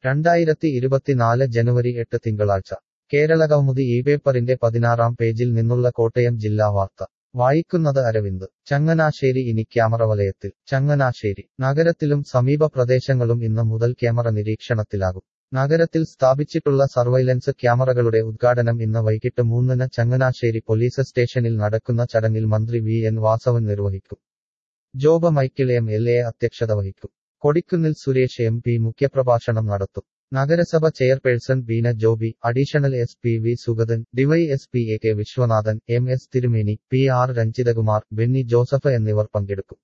രണ്ടായിരത്തി ഇരുപത്തിനാല് ജനുവരി എട്ട് തിങ്കളാഴ്ച കേരളകൗമുദി ഈ പേപ്പറിന്റെ പതിനാറാം പേജിൽ നിന്നുള്ള കോട്ടയം ജില്ലാ വാർത്ത വായിക്കുന്നത് അരവിന്ദ് ചങ്ങനാശ്ശേരി ഇനി ക്യാമറ വലയത്തിൽ ചങ്ങനാശ്ശേരി നഗരത്തിലും സമീപ പ്രദേശങ്ങളും ഇന്ന് മുതൽ ക്യാമറ നിരീക്ഷണത്തിലാകും നഗരത്തിൽ സ്ഥാപിച്ചിട്ടുള്ള സർവൈലൻസ് ക്യാമറകളുടെ ഉദ്ഘാടനം ഇന്ന് വൈകിട്ട് മൂന്നിന് ചങ്ങനാശ്ശേരി പോലീസ് സ്റ്റേഷനിൽ നടക്കുന്ന ചടങ്ങിൽ മന്ത്രി വി എൻ വാസവൻ നിർവഹിക്കും Job Michael M L A അധ്യക്ഷത വഹിക്കും കൊടിക്കുന്നിൽ സുരേഷ് എം പി മുഖ്യപ്രഭാഷണം നടത്തും നഗരസഭ chairperson Beena Joby additional S P V Sugathan DY S P A K Viswanathan M S Thirumeni P R Ranjithakumar Benny Joseph എന്നിവർ പങ്കെടുക്കും